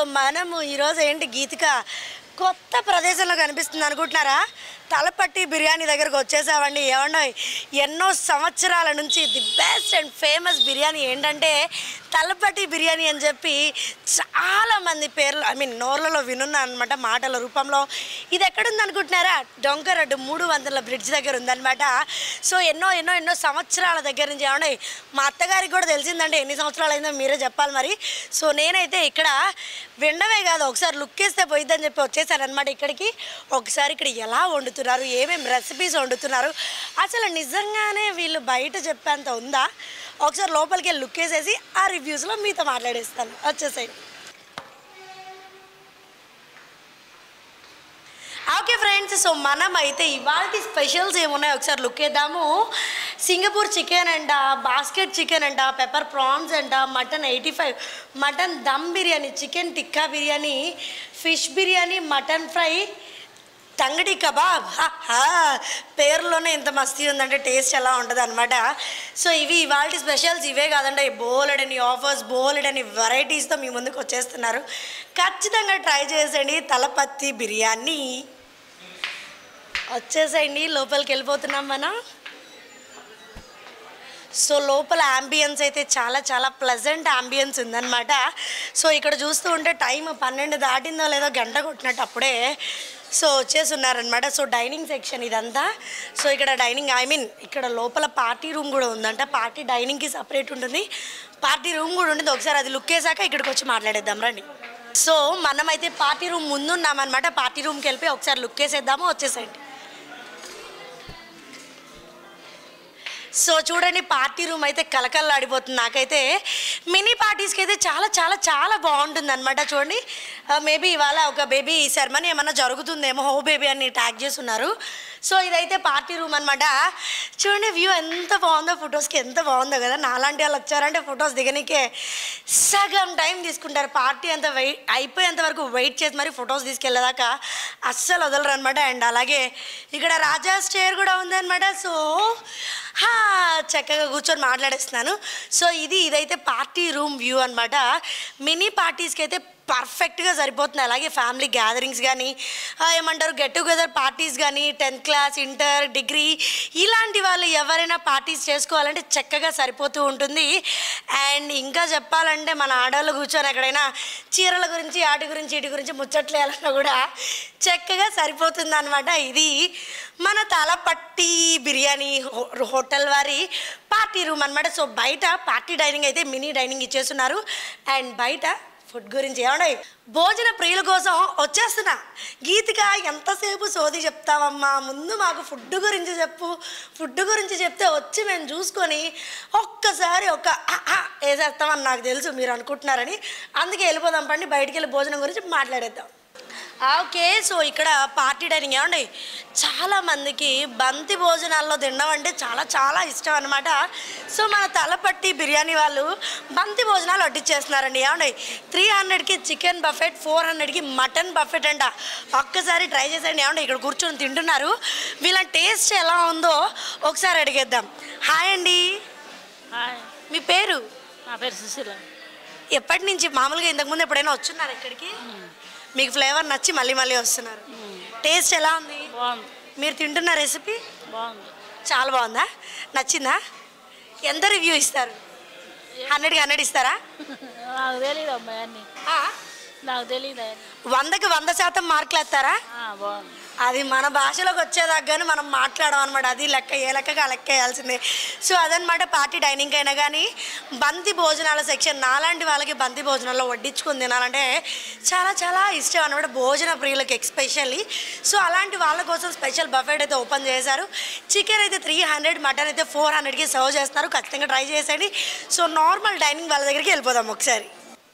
మనము ఈరోజు ఏంటి గీతిక కొత్త ప్రదేశంలో కనిపిస్తుంది అనుకుంటున్నారా తలపట్టి బిర్యానీ దగ్గరకు వచ్చేసామండి ఏమన్నా ఎన్నో సంవత్సరాల నుంచి the best and famous biryani ఏంటంటే తలపట్టి బిర్యానీ అని చెప్పి చాలా మంది పేర్లు ఐ మీన్ నోర్లలో వినున్నా అనమాట మాటల రూపంలో ఇది ఎక్కడుంది అనుకుంటున్నారా డొంకరడ్డు మూడు వందల బ్రిడ్జ్ దగ్గర ఉందన్నమాట సో ఎన్నో ఎన్నో ఎన్నో సంవత్సరాల దగ్గర నుంచి ఏమండి మా అత్తగారికి కూడా తెలిసిందంటే ఎన్ని సంవత్సరాలు అయిందో మీరే చెప్పాలి మరి సో నేనైతే ఇక్కడ వినడమే కాదు ఒకసారి లుక్ వేస్తే పోయిద్దని చెప్పి వచ్చేసాను అనమాట ఇక్కడికి ఒకసారి ఇక్కడ ఎలా వండుతున్నారు ఏమేమి రెసిపీస్ వండుతున్నారు అసలు నిజంగానే వీళ్ళు బయట చెప్పేంత ఉందా ఒకసారి లోపలికి వెళ్ళి లుక్ వేసేసి ఆ రివ్యూస్లో మీతో మాట్లాడేస్తాను వచ్చేసేయండి ఓకే ఫ్రెండ్స్ సో మనం అయితే ఇవాళ స్పెషల్స్ ఏమున్నాయో ఒకసారి లుక్ వేద్దాము సింగపూర్ చికెన్ అంట బాస్కెట్ చికెన్ అంట పెప్పర్ ప్రాన్స్ అంట mutton eighty five mutton dum biryani chicken tikka biryani fish biryani mutton fry tangdi kebab హా పేరులోనే ఇంత మస్తీ ఉందంటే టేస్ట్ ఎలా ఉంటుంది అనమాట సో ఇవి ఇవాళ స్పెషల్స్ ఇవే కాదండి బోలెడని ఆఫర్స్ బోలెడని వెరైటీస్తో మీ ముందుకు వచ్చేస్తున్నారు ఖచ్చితంగా ట్రై చేసేయండి తలపత్తి బిర్యానీ వచ్చేసేయండి లోపలికి వెళ్ళిపోతున్నాం మనం సో లోపల అంబియన్స్ అయితే చాలా చాలా ప్లెజెంట్ అంబియన్స్ ఉందన్నమాట సో ఇక్కడ చూస్తూ ఉంటే టైం పన్నెండు దాటిందో లేదో గంట కొట్టినట్టు అప్పుడే సో వచ్చేసి ఉన్నారనమాట సో డైనింగ్ సెక్షన్ ఇదంతా సో ఇక్కడ డైనింగ్ ఐ మీన్ ఇక్కడ లోపల పార్టీ రూమ్ కూడా ఉందంట పార్టీ డైనింగ్కి సపరేట్ ఉంటుంది పార్టీ రూమ్ కూడా ఉంటుంది ఒకసారి అది లుక్ వేసాక ఇక్కడికి వచ్చి మాట్లాడేద్దాం రండి సో మనమైతే పార్టీ రూమ్ ముందు ఉన్నామన్నమాట పార్టీ రూమ్కి వెళ్ళిపోయి ఒకసారి లుక్ వేసేద్దాము వచ్చేసేయండి సో చూడండి పార్టీ రూమ్ అయితే కలకల్లాడిపోతుంది నాకైతే మినీ పార్టీస్కి అయితే చాలా చాలా చాలా బాగుంటుంది అనమాట చూడండి మేబీ ఇవాళ ఒక బేబీ సెరమనీ ఏమన్నా జరుగుతుందేమో హో బేబీ అని ట్యాగ్ చేస్తున్నారు సో ఇదైతే పార్టీ రూమ్ అనమాట చూడండి వ్యూ ఎంత బాగుందో ఫొటోస్కి ఎంత బాగుందో కదా నాలాంటి వాళ్ళు వచ్చారంటే ఫొటోస్ దిగనికే సగం టైం తీసుకుంటారు పార్టీ అంత వెయిట్ అయిపోయేంత వరకు వెయిట్ చేసి మరి ఫొటోస్ తీసుకెళ్ళేదాకా అస్సలు వదలరు అనమాట అండ్ అలాగే ఇక్కడ రాజా స్టేర్ కూడా ఉందన్నమాట సో హా చక్కగా కూర్చొని మాట్లాడేస్తున్నాను సో ఇది ఇదైతే పార్టీ రూమ్ వ్యూ అనమాట మినీ పార్టీస్కి అయితే పర్ఫెక్ట్గా సరిపోతుంది అలాగే ఫ్యామిలీ గ్యాదరింగ్స్ కానీ ఆ, ఏమంటారు గెట్ టుగెదర్ పార్టీస్ కానీ టెన్త్ క్లాస్ ఇంటర్ డిగ్రీ ఇలాంటి వాళ్ళు ఎవరైనా పార్టీస్ చేసుకోవాలంటే చక్కగా సరిపోతూ ఉంటుంది అండ్ ఇంకా చెప్పాలంటే మన ఆడవాళ్ళు కూర్చొని ఎక్కడైనా చీరల గురించి వాటి గురించి వీటి గురించి ముచ్చట్లేయాలన్నా కూడా చక్కగా సరిపోతుంది అనమాట ఇది మన తలపట్టి బిర్యానీ హో- హోటల్ వారి పార్టీ రూమ్ అనమాట సో బయట పార్టీ డైనింగ్ అయితే మినీ డైనింగ్ ఇచ్చేస్తున్నారు అండ్ బయట ఫుడ్ గురించి ఏమన్నా భోజన ప్రియుల కోసం వచ్చేస్తున్నా గీతిక ఎంతసేపు సోది చెప్తావమ్మా ముందు మాకు ఫుడ్ గురించి చెప్పు ఫుడ్ గురించి చెప్తే వచ్చి మేము చూసుకొని ఒక్కసారి ఒక ఆ, ఆ వేసేస్తామని నాకు తెలుసు మీరు అనుకుంటున్నారని అందుకే వెళ్ళిపోదాం పండి బయటికి వెళ్ళి భోజనం గురించి మాట్లాడేద్దాం ఓకే సో ఇక్కడ పార్టీ డైనింగ్ ఏమండి చాలా మందికి బంతి భోజనాల్లో తినడం అంటే చాలా చాలా ఇష్టం అనమాట సో మన తలపట్టి బిర్యానీ వాళ్ళు బంతి భోజనాలు వడ్డించేస్తున్నారండి ఏమండి త్రీ హండ్రెడ్కి చికెన్ బఫెట్ ఫోర్ హండ్రెడ్కి మటన్ బఫెట్ అంట ఒక్కసారి ట్రై చేసేయండి ఏమండి ఇక్కడ కూర్చొని తింటున్నారు వీళ్ళ టేస్ట్ ఎలా ఉందో ఒకసారి అడిగేద్దాం హాయ్ అండి హాయ్ మీ పేరు నా పేరు సుశీల ఎప్పటి నుంచి మామూలుగా ఇంతకుముందు ఎప్పుడైనా వచ్చున్నారు ఇక్కడికి మీకు ఫ్లేవర్ నచ్చి మళ్ళీ మళ్ళీ వస్తున్నారు టేస్ట్ ఎలా ఉంది బాగుంది మీరు తింటున్న రెసిపీ బాగుంది చాలా బాగుందా నచ్చిందా ఎంత రివ్యూ ఇస్తారు హండ్రెడ్కి హండ్రెడ్ ఇస్తారా నాకు తెలియదు అమ్మాయి అన్ని ఆ? నాకు తెలియదు అవన్నీ వందకి వంద శాతం మార్కులు వేస్తారా ఆ, బాగుంది అది మన భాషలోకి వచ్చేదాకా కానీ మనం మాట్లాడడం అనమాట అది లెక్క ఏ లెక్కగా లెక్క వేయాల్సిందే సో అదనమాట పార్టీ డైనింగ్ అయినా కానీ బంతి భోజనాల సెక్షన్ నాలాంటి వాళ్ళకి బంతి భోజనాల్లో వడ్డించుకొని తినాలంటే చాలా చాలా ఇష్టం అనమాట భోజన ప్రియులకి ఎక్స్పెషల్లీ సో అలాంటి వాళ్ళ కోసం స్పెషల్ బఫెట్ అయితే ఓపెన్ చేశారు చికెన్ అయితే త్రీ హండ్రెడ్ మటన్ అయితే ఫోర్ హండ్రెడ్కి సర్వ్ చేస్తున్నారు ఖచ్చితంగా ట్రై చేసేయండి సో నార్మల్ డైనింగ్ వాళ్ళ దగ్గరికి వెళ్ళిపోదాం ఒకసారి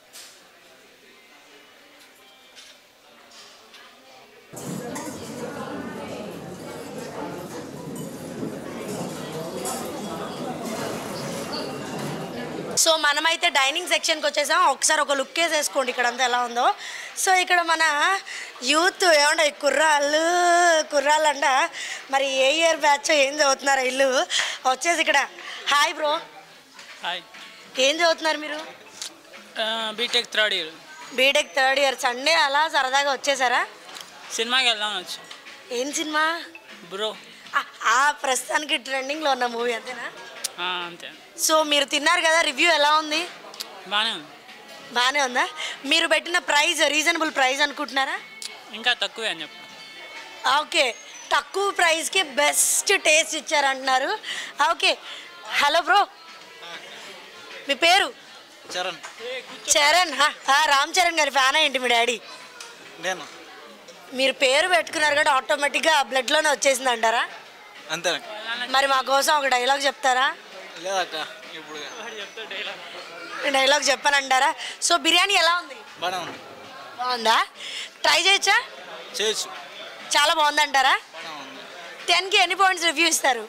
సో మనమైతే డైనింగ్ సెక్షన్కి వచ్చేసాం ఒకసారి ఒక లుక్ వేసేసుకోండి ఇక్కడ అంతా ఎలా ఉందో సో ఇక్కడ మన యూత్ ఏమంటే కుర్రాళ్ళు కుర్రాళ్ళు అంట మరి ఏ ఇయర్ బ్యాచ్ ఏం చదువుతున్నారు ఇల్లు వచ్చేసి ఇక్కడ హాయ్ బ్రో హాయ్ ఏం చదువుతున్నారు మీరు BTech third year BTech third year Sunday అలా సరదాగా వచ్చేసారా సినిమాకి వెళ్దాం వచ్చి ఏం సినిమా బ్రో ఆ, ఆ ప్రస్తుతానికి ట్రెండింగ్లో ఉన్న మూవీ అంతేనా అంతే సో మీరు తిన్నారు కదా రివ్యూ ఎలా ఉంది బాగానే ఉంది బాగానే ఉందా మీరు పెట్టిన ప్రైస్ రీజనబుల్ ప్రైస్ అనుకుంటున్నారా ఇంకా తక్కువే అని చెప్పు ఓకే తక్కువ ప్రైస్కి బెస్ట్ టేస్ట్ ఇచ్చారంటున్నారు ఓకే హలో బ్రో మీ పేరు చరణ్ చరణ్ హా, ఆ, రామ్ చరణ్ గారి ఫ్యాన్ ఏంటి మీ డాడీ నేను మీరు పేరు పెట్టుకున్నారు కాబట్టి ఆటోమేటిక్గా బ్లడ్లోనే వచ్చేసింది అంటారా అంతే మరి మా కోసం ఒక డైలాగ్ చెప్తారా లేదక్క ఇప్పుడు డైలాగ్ చెప్పానంటారా సో బిర్యానీ ఎలా ఉంది బాగానే ఉంది బాగుందా ట్రై చేయొచ్చా చేయొచ్చు చాలా బాగుందంటారా బాగానే ఉంది టెన్కి ఎన్ని పాయింట్స్ రివ్యూ ఇస్తారు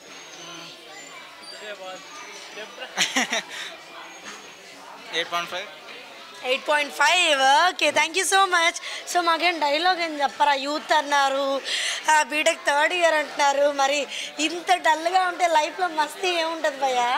eight point five eight point five okay thank you so much so మాకేం డైలాగ్ ఏం చెప్పరా యూత్ అన్నారు బీటెక్ థర్డ్ ఇయర్ అంటున్నారు మరి ఇంత డల్గా ఉంటే లైఫ్లో మస్తీ ఏముంటుంది భయ్యా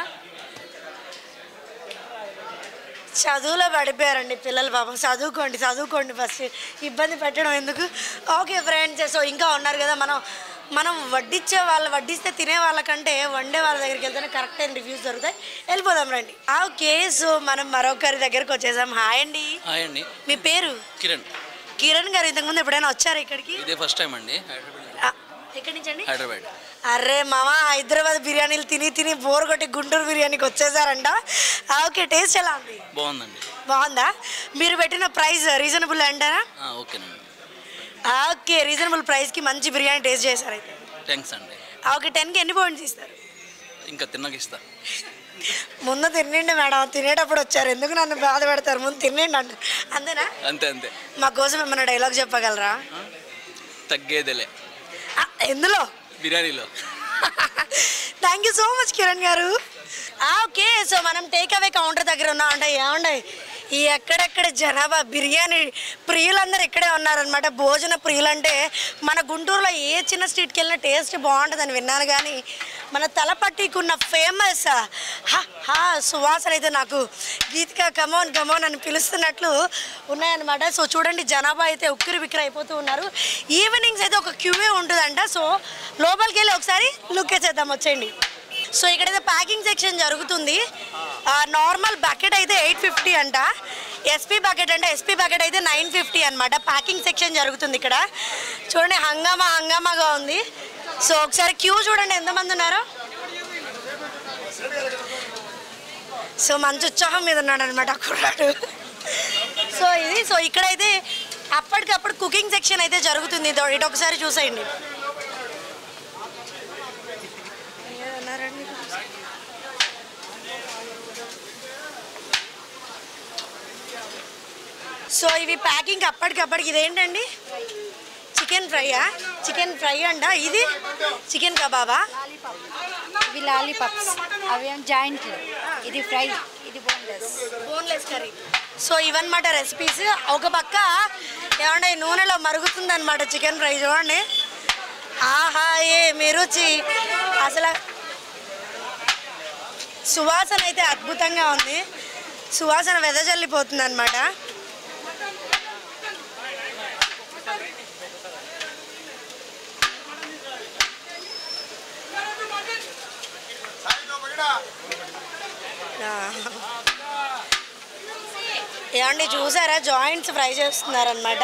చదువులో పడిపోయారండి పిల్లలు పాపం చదువుకోండి చదువుకోండి ఫస్ట్ ఇబ్బంది పెట్టడం ఎందుకు ఓకే ఫ్రెండ్స్ సో ఇంకా ఉన్నారు కదా మనం మనం వడ్డించే వాళ్ళు వడ్డిస్తే తినే వాళ్ళకంటే వండే వాళ్ళ దగ్గరికి వెళ్తేనే కరెక్ట్ అయిన రివ్యూస్ దొరుకుతాయి వెళ్ళిపోదాం రండి ఓకే సో మనం మరొకరి దగ్గరికి వచ్చేసాం హాయ్ అండి హాయ్ అండి మీ పేరు కిరణ్ కిరణ్ గారు ఇంతకుముందు ఎప్పుడైనా వచ్చారా ఇక్కడికి ఇదే ఫస్ట్ టైం అండి హైదరాబాద్ ఆ, ఎక్కడి నుంచి అండి హైదరాబాద్ అరే మామ హైదరాబాద్ బిర్యానీలు తిని తిని బోర్ కొట్టి గుంటూరు బిర్యానీకి వచ్చేసారంట ఆ, ఓకే టేస్ట్ ఎలా ఉంది బాగుందండి బాగుందా మీరు పెట్టిన ప్రైస్ రీజనబుల్ అంటారా ఆ, ఓకేనండి ఆ, ఓకే రీజనబుల్ ప్రైస్కి మంచి బిర్యానీ టేస్ట్ చేశారు అయితే థ్యాంక్స్ అండి ఆ, ఓకే టెన్కి ఎన్ని పాయింట్స్ ఇస్తారు ఇంకా తిన్నాక ఇస్తా ముందు తినండి మేడం తినేటప్పుడు వచ్చారు ఎందుకు నన్ను బాధ పెడతారు ముందు తినండి అంట అంతేనా అంతే అంతే మా కోసం ఏమైనా డైలాగ్ చెప్పగలరా తగ్గేదేలే ఆ, ఎందులో బిర్యానీలో thank you so much Kiran గారు ఆ, ఓకే సో మనం టేక్ అవే కౌంటర్ దగ్గర ఉన్నాం అంటే ఏమండే ఈ ఎక్కడెక్కడ జనాభా బిర్యానీ ప్రియులందరూ ఇక్కడే ఉన్నారనమాట భోజన ప్రియులంటే మన గుంటూరులో ఏ చిన్న స్ట్రీట్కి వెళ్ళినా టేస్ట్ బాగుంటుందని విన్నాను కానీ మన తలపట్టికి ఉన్న ఫేమస్ హా సువాసన అయితే నాకు గీతిక కమోన్ కమోన్ అని పిలుస్తున్నట్లు ఉన్నాయన్నమాట సో చూడండి జనాభా అయితే ఉక్కిరి బిక్కిరి అయిపోతూ ఉన్నారు ఈవినింగ్స్ అయితే ఒక క్యూవే ఉంటుందంట సో లోపలికి వెళ్ళి ఒకసారి లుక్ వేసేద్దాం వచ్చేయండి సో ఇక్కడైతే ప్యాకింగ్ సెక్షన్ జరుగుతుంది నార్మల్ బకెట్ అయితే ఎయిట్ ఫిఫ్టీ అంట ఎస్పీ బకెట్ అంటే ఎస్పీ బకెట్ అయితే నైన్ ఫిఫ్టీ అనమాట ప్యాకింగ్ సెక్షన్ జరుగుతుంది ఇక్కడ చూడండి హంగామా హంగామాగా ఉంది సో ఒకసారి క్యూ చూడండి ఎంతమంది ఉన్నారో సో మంచి ఉత్సాహం మీద ఉన్నాడు అనమాట కుర్రాడు సో ఇది సో ఇక్కడైతే అప్పటికప్పుడు కుకింగ్ సెక్షన్ అయితే జరుగుతుంది ఇదో- ఇటు ఒకసారి చూసేయండి ఏమన్నారండి? సో ఇవి ప్యాకింగ్ అప్పటికప్పటికి ఇదేంటండి చికెన్ ఫ్రైయా చికెన్ ఫ్రై అంట ఇది చికెన్ కబాబా ఇవి లాలీపాప్స్ అవేం జాయింట్ ఇది ఫ్రై ఇది బోన్లెస్ బోన్లెస్ కర్రీ సో ఇవన్నమాట రెసిపీస్ ఒక పక్క ఏమంటే నూనెలో మరుగుతుంది అనమాట చికెన్ ఫ్రై చూడండి ఆహా ఏ రుచి అసలు సువాసన అయితే అద్భుతంగా ఉంది సువాసన వెదజల్లిపోతుంది అనమాట ఏమండి చూసారా జాయింట్స్ ఫ్రై చేస్తున్నారనమాట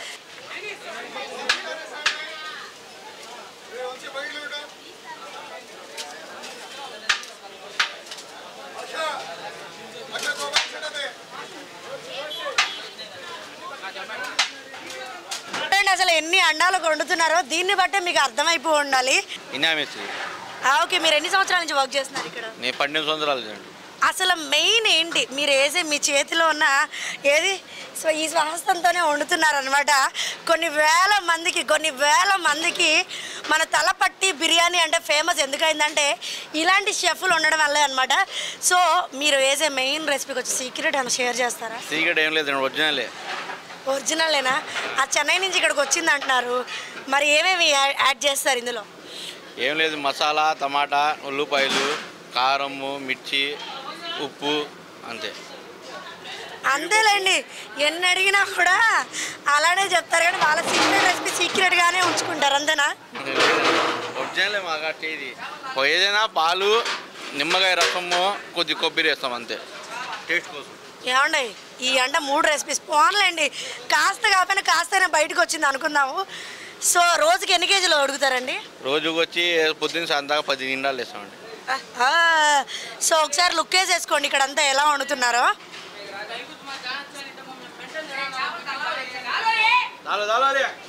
చూడండి అసలు ఎన్ని అండాలు వండుతున్నారో దీన్ని బట్టే మీకు అర్థమైపో ఉండాలి ఇనామేసి ఆ, ఓకే మీరు ఎన్ని సంవత్సరాల నుంచి వర్క్ చేస్తున్నారు ఇక్కడ నేను పన్నెండు సంవత్సరాలు చేయండి అసలు మెయిన్ ఏంటి మీరు వేసే మీ చేతిలో ఉన్న ఏది సో ఈ స్వాస్థంతోనే వండుతున్నారనమాట కొన్ని వేల మందికి కొన్ని వేల మందికి మన తలపట్టి బిర్యానీ అంటే ఫేమస్ ఎందుకైందంటే ఇలాంటి షెఫ్లు ఉండడం వల్లే అనమాట సో మీరు వేసే మెయిన్ రెసిపీకి వచ్చి సీక్రెట్ అని షేర్ చేస్తారా సీక్రెట్ ఏం లేదు ఒరిజినలే ఒరిజినలేనా ఆ చెన్నై నుంచి ఇక్కడికి వచ్చింది అంటున్నారు మరి ఏమేమి యా- యాడ్ చేస్తారు ఇందులో ఏం లేదు మసాలా టమాటా ఉల్లిపాయలు కారము మిర్చి ఉప్పు అంతే అంతేలేండి ఎన్ని అడిగినా కూడా అలానే చెప్తారు కానీ వాళ్ళ సీక్రెట్ రెసిపీ సీక్రెట్గానే ఉంచుకుంటారు అంతేనా ఒరిజినలే మాకు అట్టే ఇది ఏదైనా పాలు నిమ్మకాయ రసము కొద్ది కొబ్బరి వేస్తాం అంతే టేస్ట్ కోసం ఏమండి ఈ అంట మూడు రెసిపీస్ పోన్లేండి కాస్త కాకపోయినా కాస్తైనా బయటకు వచ్చింది అనుకుందాము సో రోజుకి ఎన్ని కేజీలు అడుగుతారండి రోజుకి వచ్చి పొద్దున్న సాయంత్రం పది నిండాలు వేస్తామండి ఆ, సో ఒకసారి లుక్ వేసేసుకోండి ఇక్కడ అంతా ఎలా వండుతున్నారో దాలో దాలో